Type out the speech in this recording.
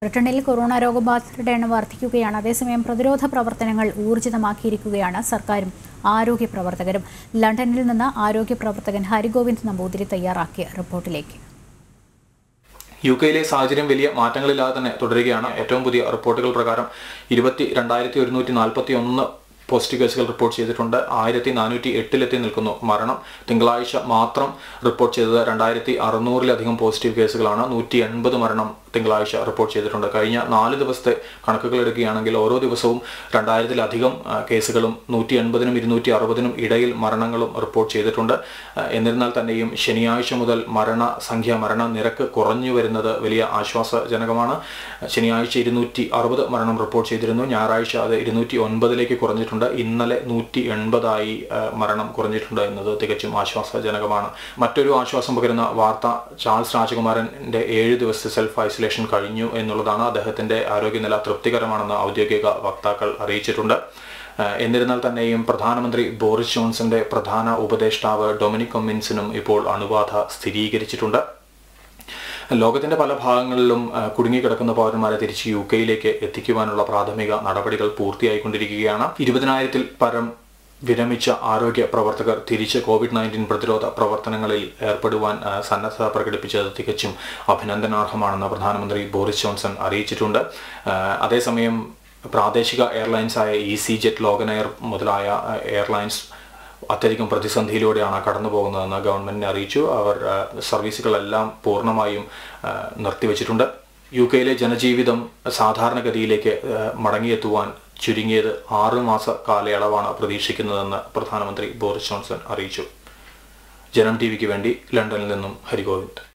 ബ്രിട്ടനിൽ കൊറോണ രോഗബാധിതരുടെ എണ്ണം വർദ്ധിക്കുകയാണ് അതേസമയം പ്രതിരോധ പ്രവർത്തനങ്ങൾ ഊർജിതമാക്കിയിരിക്കുകയാണ് സർക്കാരും ആരോഗ്യ പ്രവർത്തകരും ലണ്ടനിൽ നിന്ന് ആരോഗ്യ പ്രവർത്തകൻ ഹരിഗോവിന്ദ് നമ്പൂതിരി തയ്യാറാക്കിയ റിപ്പോർട്ടിലേക്ക് യു കെയിലെ സാഹചര്യം വലിയ മാറ്റങ്ങളില്ലാതെ തന്നെ തുടരുകയാണ് ഏറ്റവും പുതിയ റിപ്പോർട്ടുകൾ പ്രകാരം ഇരുപത്തി രണ്ടായിരത്തി ഒരുന്നൂറ്റി നാൽപ്പത്തി ഒന്ന് പോസിറ്റീവ് കേസുകൾ റിപ്പോർട്ട് ചെയ്തിട്ടുണ്ട് ആയിരത്തി നാനൂറ്റി എട്ടിലെത്തി നിൽക്കുന്നു മരണം തിങ്കളാഴ്ച മാത്രം റിപ്പോർട്ട് ചെയ്തത് രണ്ടായിരത്തി അറുന്നൂറിലധികം പോസിറ്റീവ് കേസുകളാണ് നൂറ്റി എൺപത് മരണം തിങ്കളാഴ്ച റിപ്പോർട്ട് ചെയ്തിട്ടുണ്ട് കഴിഞ്ഞ നാല് ദിവസത്തെ കണക്കുകൾ എടുക്കുകയാണെങ്കിൽ ഓരോ ദിവസവും രണ്ടായിരത്തിലധികം ആ, കേസുകളും നൂറ്റി എൺപതിനും ഇരുന്നൂറ്റി അറുപതിനും ഇടയിൽ മരണങ്ങളും റിപ്പോർട്ട് ചെയ്തിട്ടുണ്ട് ആ, എന്നിരുന്നാൽ തന്നെയും ശനിയാഴ്ച മുതൽ മരണസംഖ്യ മരണ നിരക്ക് കുറഞ്ഞു വരുന്നത് വലിയ ആശ്വാസജനകമാണ് ശനിയാഴ്ച ഇരുന്നൂറ്റി അറുപത് മരണം റിപ്പോർട്ട് ചെയ്തിരുന്നു ഞായറാഴ്ച അത് ഇരുന്നൂറ്റി ഒൻപതിലേക്ക് കുറഞ്ഞിട്ടുണ്ട് ഇന്നലെ നൂറ്റി എൺപതായി ആ, മരണം കുറഞ്ഞിട്ടുണ്ട് എന്നത് തികച്ചും ആശ്വാസജനകമാണ് മറ്റൊരു ആശ്വാസം പകരുന്ന വാർത്ത ചാൾസ് രാജകുമാരന്റെ ഏഴ് ദിവസത്തെ സെൽഫ് ഐസൊലേഷൻ കഴിഞ്ഞു എന്നുള്ളതാണ് അദ്ദേഹത്തിന്റെ ആരോഗ്യനില തൃപ്തികരമാണെന്ന് ഔദ്യോഗിക വക്താക്കൾ അറിയിച്ചിട്ടുണ്ട് ഏഹ് എന്നിരുന്നാൽ തന്നെയും പ്രധാനമന്ത്രി ബോറിസ് ജോൺസന്റെ പ്രധാന ഉപദേഷ്ടാവ് ഡൊമിനിക് കൊമ്മിൻസിനും ഇപ്പോൾ അണുബാധ സ്ഥിരീകരിച്ചിട്ടുണ്ട് ലോകത്തിന്റെ പല ഭാഗങ്ങളിലും ആ, കുടുങ്ങിക്കിടക്കുന്ന പൗരന്മാരെ തിരിച്ച് യു കെയിലേക്ക് എത്തിക്കുവാനുള്ള പ്രാഥമിക നടപടികൾ പൂർത്തിയായിക്കൊണ്ടിരിക്കുകയാണ് ഇരുപതിനായിരത്തിൽ പരം വിരമിച്ച ആരോഗ്യ പ്രവർത്തകർ തിരിച്ച് കോവിഡ് നയൻറ്റീൻ പ്രതിരോധ പ്രവർത്തനങ്ങളിൽ ഏർപ്പെടുവാൻ ആ, സന്നദ്ധത പ്രകടിപ്പിച്ചത് തികച്ചും അഭിനന്ദനാർഹമാണെന്ന് പ്രധാനമന്ത്രി ബോറിസ് ജോൺസൺ അറിയിച്ചിട്ടുണ്ട് ആ, അതേസമയം പ്രാദേശിക എയർലൈൻസായ easyJet Loganair മുതലായ ആ, എയർലൈൻസ് അത്യധികം പ്രതിസന്ധിയിലൂടെയാണ് കടന്നു പോകുന്നതെന്ന് ഗവൺമെന്റിനെ അറിയിച്ചു അവർ ആ, സർവീസുകളെല്ലാം പൂർണ്ണമായും ആ, നിർത്തിവെച്ചിട്ടുണ്ട് യു കെയിലെ ജനജീവിതം സാധാരണഗതിയിലേക്ക് ആ, മടങ്ങിയെത്തുവാൻ ചുരുങ്ങിയത് ആറ് മാസ കാലയളവാണ് പ്രതീക്ഷിക്കുന്നതെന്ന് പ്രധാനമന്ത്രി ബോറിസ് ജോൺസൺ അറിയിച്ചു ജനം ടി വിക്ക് വേണ്ടി ലണ്ടനിൽ നിന്നും ഹരിഗോവിന്ദ്